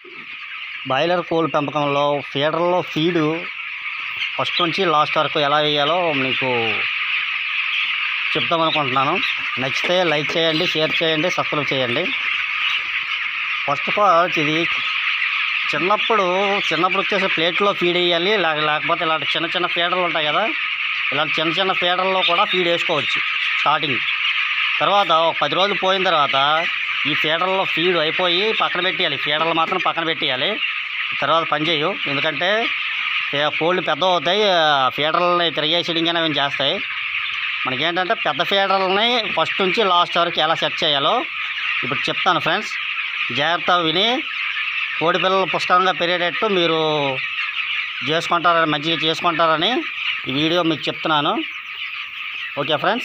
boiler కోళ్ళ పెంపకంలో ఫీడర్లో ఫీడు ఫస్ట్ నుంచి లాస్ట్ వరకు ఎలా వేయాలో మీకు చెప్తామనుకుంటున్నాను నచ్చితే లైక్ చేయండి షేర్ చేయండి సబ్స్క్రైబ్ చేయండి ఫస్ట్ ఆఫ్ ఆల్ ఇది చిన్నప్పుడు చిన్నప్పుడు వచ్చేసి ప్లేట్లో ఫీడ్ వేయాలి లేక- లేకపోతే ఇలాంటి చిన్న చిన్న ఫీడర్లు ఉంటాయి కదా ఇలాంటి చిన్న చిన్న ఫీడర్లో కూడా ఫీడ్ వేసుకోవచ్చు స్టార్టింగ్ తర్వాత ఒక పది రోజులు పోయిన తర్వాత ఈ ఫీడర్లో ఫీడ్ అయిపోయి పక్కన పెట్టేయాలి ఫీడర్లు మాత్రం పక్కన పెట్టేయాలి తర్వాత పని చేయు ఎందుకంటే ఏ కోళ్ళు పెద్ద అవుతాయి ఆ ఫీడర్లని తిరిగేసడం కానీ అవి చేస్తాయి మనకేంటంటే పెద్ద ఫీడర్లని ఫస్ట్ నుంచి లాస్ట్ వరకు ఎలా సెట్ చేయాలో ఇప్పుడు చెప్తాను ఫ్రెండ్స్ జాగ్రత్త విని కోడి పిల్లలు పుష్కలంగా పెరిగేటట్టు మీరు చేసుకుంటారని మంచిగా చేసుకుంటారని ఈ వీడియో మీకు చెప్తున్నాను ఓకే ఫ్రెండ్స్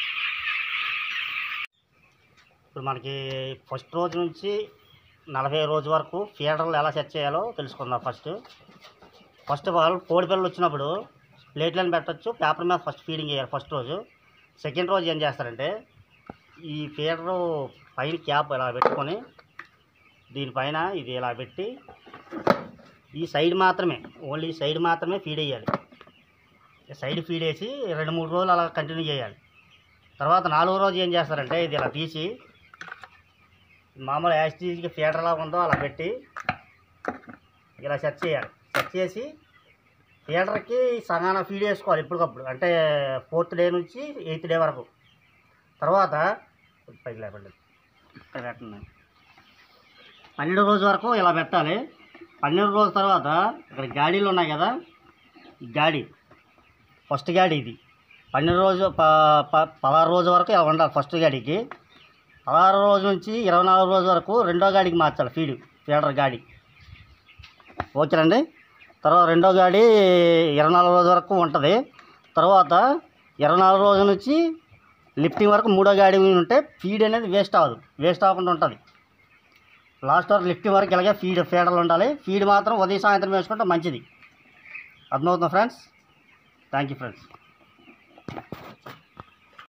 ఇప్పుడు మనకి ఫస్ట్ రోజు నుంచి నలభై రోజు వరకు ఫీడర్లు ఎలా సెట్ చేయాలో తెలుసుకుందాం ఫస్ట్ ఫస్ట్ ఆఫ్ ఆల్ కోడి పిల్లలు వచ్చినప్పుడు ప్లేట్లను పెట్టచ్చు పేపర్ మీద ఫస్ట్ ఫీడింగ్ చేయాలి ఫస్ట్ రోజు సెకండ్ రోజు ఏం చేస్తారంటే ఈ ఫీడరు పైన క్యాప్ ఇలా పెట్టుకొని దీనిపైన ఇది ఇలా పెట్టి ఈ సైడ్ మాత్రమే ఓన్లీ సైడ్ మాత్రమే ఫీడ్ వేయాలి సైడ్ ఫీడ్ వేసి రెండు మూడు రోజులు అలా కంటిన్యూ చేయాలి తర్వాత నాలుగో రోజు ఏం చేస్తారంటే ఇది ఇలా తీసి మామూలు యాస్టీజ్కి ఫీడర్ ఎలా ఉందో అలా పెట్టి ఇలా సెట్ చేయాలి సెట్ చేసి ఫీడర్కి సగాన ఫీడ్ వేసుకోవాలి ఎప్పటికప్పుడు అంటే ఫోర్త్ డే నుంచి ఎయిత్ డే వరకు తర్వాత పైకి లేపండి ఇక్కడ పెట్టండి పన్నెండు రోజు వరకు ఇలా పెట్టాలి పన్నెండు రోజుల తర్వాత ఇక్కడ గాడీలు ఉన్నాయి కదా ఈ గాడి ఫస్ట్ గాడి ఇది పన్నెండు రోజు ప ప- పదహారు రోజు వరకు ఇలా ఉండాలి ఫస్ట్ గాడికి పదహారు రోజు నుంచి ఇరవై నాలుగు రోజు వరకు రెండో గాడికి మార్చాలి ఫీడ్ ఫీడర్ గాడి ఓకేనండి తర్వాత రెండో గాడి ఇరవై నాలుగు రోజు వరకు ఉంటుంది తర్వాత ఇరవై నాలుగు రోజుల నుంచి లిఫ్టింగ్ వరకు మూడో గాడి ఉంటే ఫీడ్ అనేది వేస్ట్ అవ్వదు వేస్ట్ అవ్వకుండా ఉంటుంది లాస్ట్ వరకు లిఫ్టింగ్ వరకు ఇలాగే ఫీడ్ ఫీడర్లు ఉండాలి ఫీడ్ మాత్రం ఉదయం సాయంత్రం వేసుకుంటే మంచిది అర్థమవుతుందా ఫ్రెండ్స్ థ్యాంక్ యూ ఫ్రెండ్స్